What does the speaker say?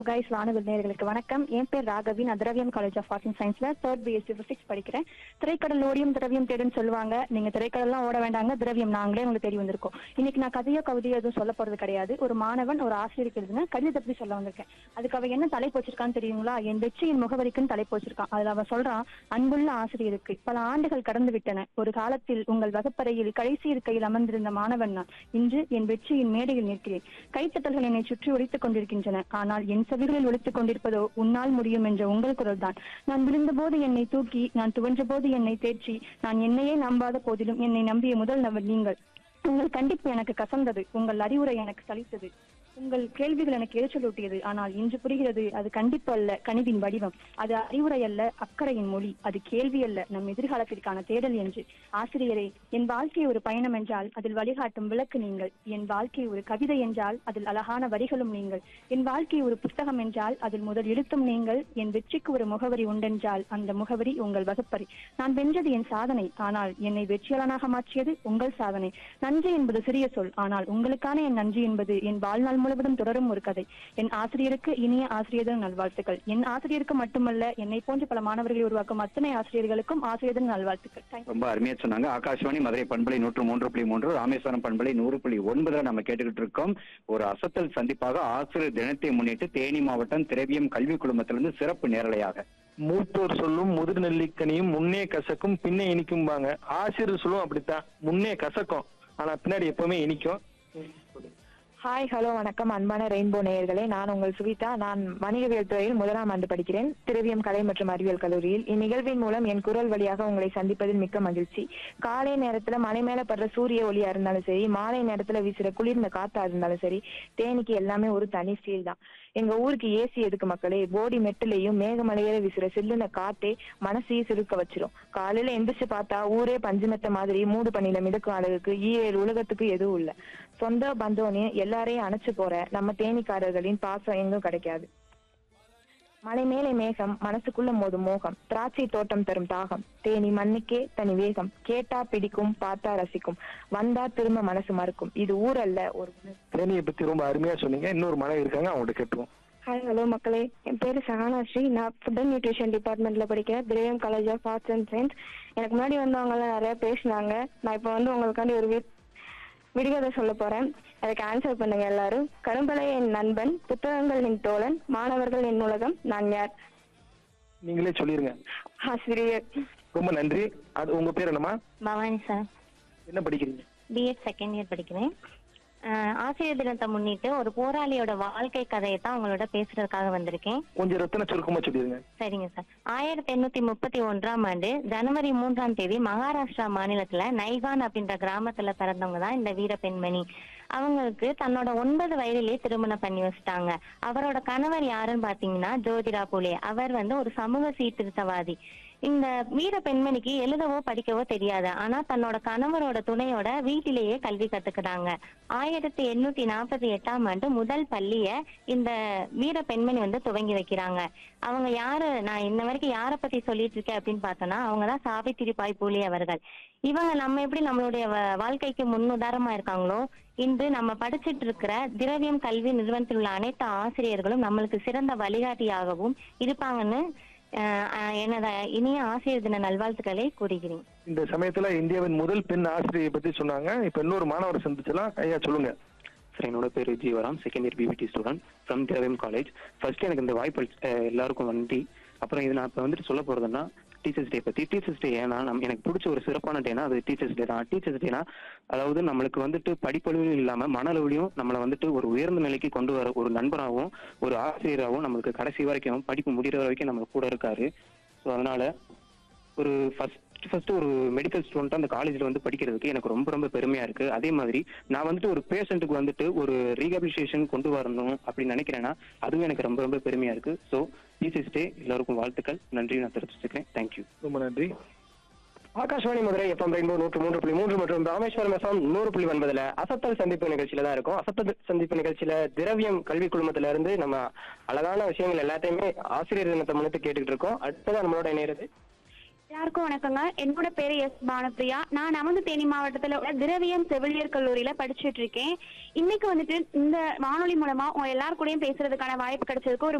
Guys வானவில் நேயர்களுக்கு வணக்கம் என் பேர் ராகவி நான் Thiraviyam college of arts and சயின்ஸ்ல தேர்ட் பிஎஸ்சி பிசிக்ஸ் படிக்கிறேன் திரைக்கடல் ஓடியும் திரவியம் தேடுன்னு சொல்லுவாங்க நீங்க திரைக்கடல்லாம் ஓட வேண்டாங்க திரவியம் நாங்களே உங்களுக்கு தேடி வந்திருக்கோம் இன்னைக்கு நான் கதையோ கவிதையோ எதுவும் சொல்ல போறது கிடையாது ஒரு மாணவன் ஒரு ஆசிரியருக்கு எழுதுன கடிதத்தை பத்தி சொல்ல வந்திருக்கேன் அதுக்கு அவன் என்ன தலைப்பு வச்சிருக்கான்னு தெரியுங்களா என் வெற்றியின் முகவரிக்குன்னு தலைப்பு வச்சிருக்கான் அதுல அவன் சொல்றான் அன்புள்ள ஆசிரியருக்கு பல ஆண்டுகள் கடந்து விட்டன ஒரு காலத்தில் உங்கள் வகுப்பறையில் கடைசி இருக்கையில் அமர்ந்திருந்த மாணவன் நான் இன்று என் வெற்றியின் மேடையில் நிற்கிறேன் கைத்தட்டல்கள் என்னை சுற்றி ஒழித்துக் கொண்டிருக்கின்றன ஆனால் என் செவிகளில் ஒழித்துக் கொண்டிருப்பதோ உன்னால் முடியும் என்ற உங்கள் குரல் தான் நான் விழுந்தபோது என்னை தூக்கி நான் துவன்ற போது என்னை தேற்றி நான் என்னையே நம்பாத போதிலும் என்னை நம்பிய முதல் நபர் நீங்கள் உங்கள் கண்டிப்பு எனக்கு கசந்தது உங்கள் அறிவுரை எனக்கு சலித்தது உங்கள் கேள்விகள் எனக்கு எரிச்சலூட்டியது ஆனால் இன்று புரிகிறது அது கண்டிப்பு அல்ல கனிவின் வடிவம் அது அறிவுரை அல்ல அக்கறையின் மொழி அது கேள்வி அல்ல நம் எதிர்காலத்திற்கான தேடல் என்று ஆசிரியரே என் வாழ்க்கை ஒரு பயணம் என்றால் அதில் வழிகாட்டும் விளக்கு நீங்கள் என் வாழ்க்கை ஒரு கவிதை என்றால் அதில் அழகான வரிகளும் நீங்கள் என் வாழ்க்கை ஒரு புத்தகம் என்றால் அதில் முதல் எழுத்தும் நீங்கள் என் வெற்றிக்கு ஒரு முகவரி உண்டென்றால் அந்த முகவரி உங்கள் வகுப்பறை நான் வென்றது என் சாதனை ஆனால் என்னை வெற்றியாளனாக மாற்றியது உங்கள் சாதனை நன்றி என்பது சிறிய சொல் ஆனால் உங்களுக்கான என் நன்றி என்பது என் வாழ்நாள் முழுவதும் தொடரும் ஒரு கதை என் ஆசிரியருக்கு இனிய ஆசிரியர் தின நல்வாழ்த்துக்கள் என் ஆசிரியருக்கு மட்டுமல்ல என்னை போன்ற பல மாணவர்களை உருவாக்கும் அத்தனை ஆசிரியர்களுக்கும் ஆசிரியர் தின நல்வாழ்த்துக்கள் Thank you. ரொம்ப அருமையா சொன்னாங்க ஆகாஷ்வாணி மதுரை பண்பலை நூற்று மூன்று புள்ளி மூன்று ராமேஸ்வரம் பண்பலை நூறு புள்ளி ஒன்பதுல நம்ம கேட்டுக்கிட்டு இருக்கோம் ஒரு அசத்தல் சந்திப்பாக ஆசிரியர் தினத்தை முன்னிட்டு தேனி மாவட்டம் திரவியம் கல்வி குழுமத்திலிருந்து சிறப்பு நேரலையாக மூத்தோர் சொல்லும் முதிர் நெல்லிக்கனியும் முன்னே கசக்கும் பின்னே இனிக்கும்பாங்க ஆசிரியர் சொல்லும் அப்படித்தான் முன்னே கசக்கும் ஆனா பின்னாடி எப்பவுமே இனிக்கும் ஹாய் ஹலோ வணக்கம் அன்பான ரெயின்போ நேயர்களே நான் உங்கள் சுவிதா நான் வணிகவியல் துறையில் முதலாம் ஆண்டு படிக்கிறேன் திரவியம் கலை மற்றும் அறிவியல் கல்லூரியில் இந்நிகழ்வின் மூலம் என் குரல் வழியாக உங்களை சந்திப்பதில் மிக்க மகிழ்ச்சி காலை நேரத்துல மலை மேல படுற சூரிய ஒளியா இருந்தாலும் சரி மாலை நேரத்துல வீசுற குளிர்ந்த காத்தா இருந்தாலும் சரி தேனிக்கு எல்லாமே ஒரு தனி ஃபீல் தான் எங்க ஊருக்கு ஏசி எதுக்கு மக்களே போடி மெட்டிலையும் மேகமலையில வீசுற சில்லுன காத்தே மனசையும் சிறுக்க வச்சிரும் காலையில எந்திரிச்சு பார்த்தா ஊரே பஞ்சுமெத்த மாதிரி மூடு பண்ணில மிதக்கும் அளவுக்கு ஈரேழு உலகத்துக்கு எதுவும் இல்ல சொந்த பந்தோன்னு எல்லாரையும் அணைச்சு போற நம்ம தேனிக்காரர்களின் பாசம் எங்கும் கிடைக்காது மலை மேலே மேகம் மனசுக்குள்ள மோதும் மோகம் திராட்சை தோட்டம் தரும் தாகம் தேனி மண்ணுக்கே தனி வேகம் கேட்டா பிடிக்கும் பார்த்தா ரசிக்கும் வந்தா திரும்ப மனசு மறுக்கும் இது ஊரல்ல ஒரு உணர்வு. தேனியை பத்தி ரொம்ப அருமையா சொன்னீங்க இன்னொரு மனைவி இருக்காங்க அவங்கள்ட்ட கேட்டுருவோம் ஹாய் ஹலோ மக்களே என் பேர் சஹானாஸ்ரீ நான் ஃபுட் அண்ட் நியூட்ரிஷன் டிபார்ட்மெண்ட்ல படிக்கிறேன் Thiraviyam college of arts and science எனக்கு முன்னாடி வந்தவங்க எல்லாம் நிறைய பேசினாங்க நான் இப்போ வந்து உங்களுக்காண்டி ஒரு வி- விடுகதை சொல்ல போறேன் அதுக்கு ஆன்சர் பண்ணுங்க எல்லாரும் கரும்பலை என் நண்பன் புத்தகங்கள் என் தோழன் மாணவர்கள் என் உலகம் நான் யார் நீங்களே சொல்லிருங்க ஆசிரியர் ரொம்ப நன்றி அது உங்க பேர் என்னம்மா பவானி சார் என்ன படிக்கிறீங்க பிஎட் செகண்ட் இயர் படிக்கிறேன் அஹ் ஆசிரியர் தினத்தை முன்னிட்டு ஒரு போராளியோட வாழ்க்கை கதையை தான் உங்களோட பேசுறதுக்காக வந்திருக்கேன் கொஞ்சம் ரத்தன சுருக்கமா சொல்லிருங்க சரிங்க சார் ஆயிரத்தி எண்ணூத்தி முப்பத்தி ஒன்றாம் ஆண்டு ஜனவரி மூன்றாம் தேதி மகாராஷ்டிரா மாநிலத்துல நைகான் அப்படின்ற கிராமத்துல பிறந்தவங்க தான் இந்த வீர பெண்மணி அவங்களுக்கு தன்னோட ஒன்பது வயதிலேயே திருமணம் பண்ணி வச்சுட்டாங்க அவரோட கணவர் யாருன்னு பாத்தீங்கன்னா ஜோதிரா புலே அவர் வந்து ஒரு சமூக சீர்திருத்தவாதி இந்த வீர பெண்மணிக்கு எழுதவோ படிக்கவோ தெரியாது ஆனா தன்னோட கணவரோட துணையோட வீட்டிலேயே கல்வி கத்துக்கிறாங்க ஆயிரத்தி எண்ணூத்தி நாற்பத்தி எட்டாம் ஆண்டு முதல் பள்ளிய இந்த வீர பெண்மணி வந்து துவங்கி வைக்கிறாங்க அவங்க யாரு நான் இன்ன வரைக்கும் யார பத்தி சொல்லிட்டு இருக்கேன் அப்படின்னு பார்த்தோம்னா அவங்கதான் சாவித்திரி பாய் பூலே அவர்கள் இவங்க நம்ம எப்படி நம்மளுடைய வ- வாழ்க்கைக்கு முன்னுதாரணமா இருக்காங்களோ இன்று நம்ம படிச்சிட்டு இருக்கிற திரவியம் கல்வி நிறுவனத்தில் உள்ள அனைத்து ஆசிரியர்களும் நம்மளுக்கு சிறந்த வழிகாட்டியாகவும் இருப்பாங்கன்னு அஹ், அஹ், எனது இனிய ஆசிரியர் தின நல்வாழ்த்துக்களை கூறுகிறேன் இந்த சமயத்துல இந்தியாவின் முதல் பெண் ஆசிரியை பத்தி சொன்னாங்க இப்ப இன்னொரு மாணவர் சந்திச்சலாம் ஐயா சொல்லுங்க சார் என்னோட பேர் Jeevaram second year BPT student from Thiraviyam college first எனக்கு இந்த வாய்ப்பு அளிச்ச, அஹ், எல்லாருக்கும் நன்றி அப்புறம் இது நான் இப்போ வந்துட்டு சொல்ல போறதுன்னா டீச்சர்ஸ் டே பத்தி டீச்சர்ஸ் டே ஏன்னா நம்ம எனக்கு பிடிச்ச ஒரு சிறப்பான டேனா அது டீச்சர்ஸ் டே தான் டீச்சர்ஸ் டேனா அதாவது நம்மளுக்கு வந்துட்டு படிப்பளவிலும் இல்லாம மனளவிலையும் நம்மளை வந்துட்டு ஒரு உயர்ந்த நிலைக்கு கொண்டு வர ஒரு நண்பராகவும் ஒரு ஆசிரியராகவும் நம்மளுக்கு கடைசி வரைக்கும் படிப்பு முடிகிற வரைக்கும் நம்ம கூட இருக்காரு ஸோ அதனால ஒரு ஃபர்ஸ்ட் ஃபர்ஸ்ட் ஒரு மெடிக்கல் ஸ்டூடெண்ட் அந்த காலேஜ்ல வந்து படிக்கிறதுக்கு எனக்கு ரொம்ப ரொம்ப பெருமையா இருக்கு அதே மாதிரி நான் வந்துட்டு ஒரு பேஷண்ட்டுக்கு வந்துட்டு ஒரு ரீஹபிலிட்டேஷன் கொண்டு வரணும் அப்படின்னு நினைக்கிறேன்னா அதுவும் எனக்கு ரொம்ப ரொம்ப பெருமையா இருக்கு ஸோ டீச்சர்ஸ் டே எல்லாருக்கும் வாழ்த்துக்கள் நன்றி நான் தெரிவிச்சுக்கிறேன் தேங்க்யூ ரொம்ப நன்றி ஆகாஷ்வாணி மதுரை எஃப்எம் ரெயின்போ நூற்று மூன்று புள்ளி மூன்று மற்றும் ராமேஸ்வரம் எஃப்எம் நூறு புள்ளி ஒன்பதுல அசத்தல் சந்திப்பு நிகழ்ச்சியில தான் இருக்கும் அசத்தல் சந்திப்பு நிகழ்ச்சியில திரவியம் கல்வி குழுமத்துல இருந்து நம்ம அழகான விஷயங்கள் எல்லாத்தையுமே ஆசிரியர் தினத்தை முன்னிட்டு கேட்டுக்கிட்டு இருக்கோம் அடுத்ததான் நம்மளோட இணையிறது எல்லாருக்கும் வணக்கங்க என்னோட பேரு எஸ் பானுப்பிரியா நான் நமது தேனி மாவட்டத்துல உள்ள திரவியம் செவிலியர் கல்லூரியில படிச்சுட்டு இருக்கேன் இன்னைக்கு வந்துட்டு இந்த வானொலி மூலமா உங்க எல்லார் கூடயும் பேசுறதுக்கான வாய்ப்பு கிடைச்சதுக்கு ஒரு